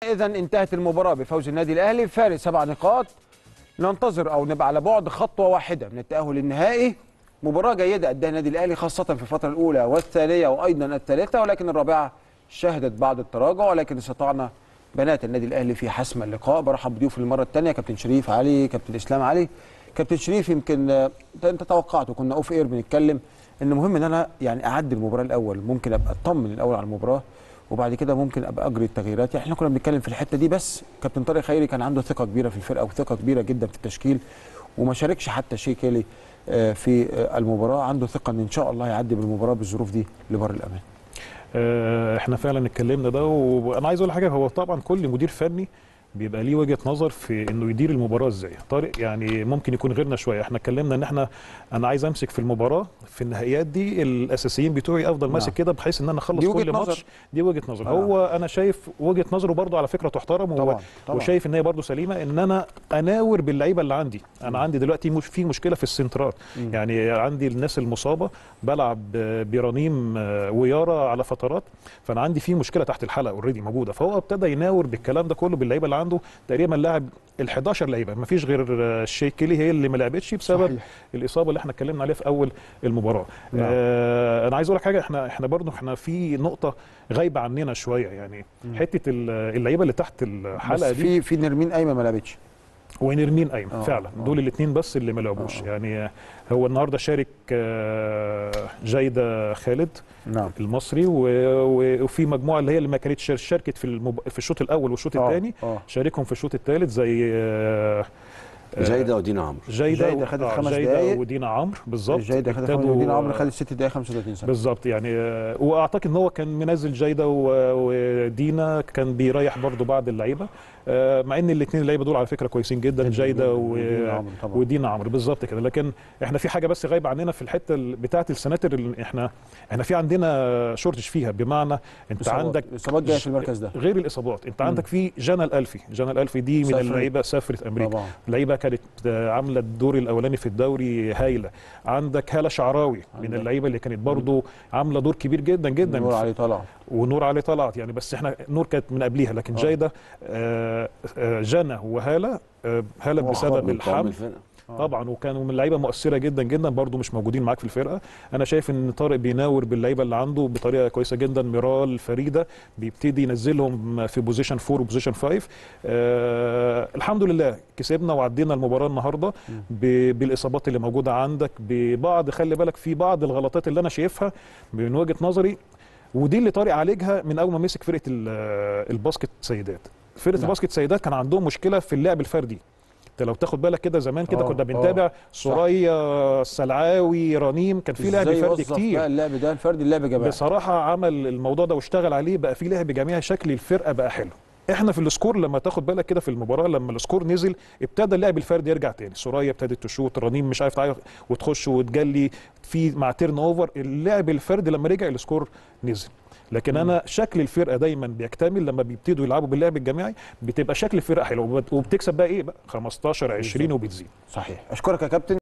اذا انتهت المباراه بفوز النادي الاهلي فارق سبع نقاط ننتظر او نبقى على بعد خطوه واحده من التاهل النهائي مباراه جيده اداها النادي الاهلي خاصه في الفتره الاولى والثانيه وايضا الثالثه ولكن الرابعه شهدت بعض التراجع ولكن استطعنا بنات النادي الاهلي في حسم اللقاء برحب بضيوف المره الثانيه كابتن شريف علي كابتن اسلام علي كابتن شريف يمكن آه، انت توقعت وكنا اوف اير بنتكلم ان مهم ان انا يعني اعدي المباراه الاول ممكن ابقى اطمن الاول على المباراه وبعد كده ممكن ابقى اجري التغييرات يعني احنا كنا بنتكلم في الحته دي بس كابتن طارق خيري كان عنده ثقه كبيره في الفرقه وثقه كبيره جدا في التشكيل وما شاركش حتى شيء كيلي آه، في آه، المباراه عنده ثقه ان ان شاء الله يعدي بالمباراه بالظروف دي لبر الامان آه، احنا فعلا اتكلمنا ده وانا عايز اقول حاجه هو طبعا كل مدير فني بيبقى ليه وجهه نظر في انه يدير المباراه ازاي طارق يعني ممكن يكون غيرنا شويه احنا اتكلمنا ان احنا انا عايز امسك في المباراه في النهائيات دي الاساسيين بتوعي افضل نعم. ماسك كده بحيث ان انا اخلص دي وجهة كل نظر. ماتش دي وجهه نظر نعم. هو انا شايف وجهه نظره برضو على فكره تحترم و- طبعا طبعا وشايف ان هي برضو سليمه ان انا اناور باللعيبه اللي عندي انا عندي دلوقتي مش في مشكله في السنترات مم. يعني عندي الناس المصابه بلعب برنيم آه، ويارا على فترات فانا عندي في مشكله تحت الحلقه اوريدي موجوده فهو ابتدى يناور بالكلام ده كله باللعيبه اللي عنده تقريبا لاعب ال 11 لعيبه ما فيش غير آه، الشيك كيلي هي اللي ما لعبتش بسبب صحيح. الاصابه اللي احنا اتكلمنا عليها في اول المباراه نعم. آه انا عايز اقول لك حاجه احنا احنا برضه احنا في نقطه غايبه عننا شويه يعني مم. حته ال- اللعيبه اللي تحت بس الحلقه دي في في نرمين ايمن ما لعبتش ونرمين ايمن آه، فعلا آه. دول الاثنين بس اللي ما لعبوش آه. يعني آه، هو النهارده شارك آه، جايده خالد نعم المصري و- و- وفي مجموعه اللي هي اللي ما كانتش شاركت في المب... في الشوط الاول والشوط آه، الثاني اه شاركهم في الشوط الثالث زي آه، آه، جيده ودينا عمرو جايده جيدة و- خدت آه، خمس جيدة دقايق. ودينا عمرو بالظبط جيدة خدت ابتدوا- ودينا عمرو خدت 6 دقائق 35 ثانيه بالظبط يعني آه، واعتقد ان هو كان منزل جيده و- ودينا كان بيريح برضو بعض اللعيبه آه، مع ان الاثنين اللعيبه دول على فكره كويسين جدا جيده و... ودينا عمرو طبعا ودينا عمرو بالظبط كده لكن احنا في حاجه بس غايبه عننا في الحته ال- بتاعه السناتر اللي احنا احنا في عندنا شورتج فيها بمعنى انت إصابات. عندك الاصابات جايه في المركز ده غير الاصابات انت عندك في جانا الالفي جانا الالفي دي من سافرت. اللعيبه سافرت امريكا طبعا لعيبه كانت آه، عامله الدور الاولاني في الدوري هايله عندك هاله شعراوي من عندك. اللعيبه اللي كانت برضو عامله دور كبير جدا جدا نور علي طلع ونور علي طلعت يعني بس احنا نور كانت من قبليها لكن آه. جايده آه، آه، جنى وهاله آه، هاله هو بسبب خرج من قوام الحمل الفرقه آه. طبعا وكانوا من لعيبه مؤثره جدا جدا برضو مش موجودين معاك في الفرقه انا شايف ان طارق بيناور باللعيبه اللي عنده بطريقه كويسه جدا ميرال فريده بيبتدي ينزلهم في بوزيشن 4 وبوزيشن 5 آه الحمد لله كسبنا وعدينا المباراه النهارده ب- بالاصابات اللي موجوده عندك ببعض خلي بالك في بعض الغلطات اللي انا شايفها من وجهه نظري ودي اللي طارق عالجها من اول ما مسك فرقه ال- الباسكت سيدات فرقه نعم. الباسكت سيدات كان عندهم مشكله في اللعب الفردي انت لو تاخد بالك كده زمان كده آه، كنا آه. بنتابع سوريا سلعاوي رنيم كان في لعب إزاي فردي يوظف كتير بقى اللعب ده الفردي اللعب جماعي بصراحه عمل الموضوع ده واشتغل عليه بقى في لعب جماعي شكل الفرقه بقى حلو احنا في السكور لما تاخد بالك كده في المباراه لما السكور نزل ابتدى اللعب الفردي يرجع تاني سوريا ابتدت تشوط رنيم مش عارف تعرف وتخش وتجلي في مع تيرن اوفر اللعب الفردي لما رجع السكور نزل لكن انا شكل الفرقه دايما بيكتمل لما بيبتدوا يلعبوا باللعب الجماعي بتبقى شكل الفرقه حلو وبت- وبتكسب بقى ايه بقى 15 20 وبتزيد صحيح اشكرك يا كابتن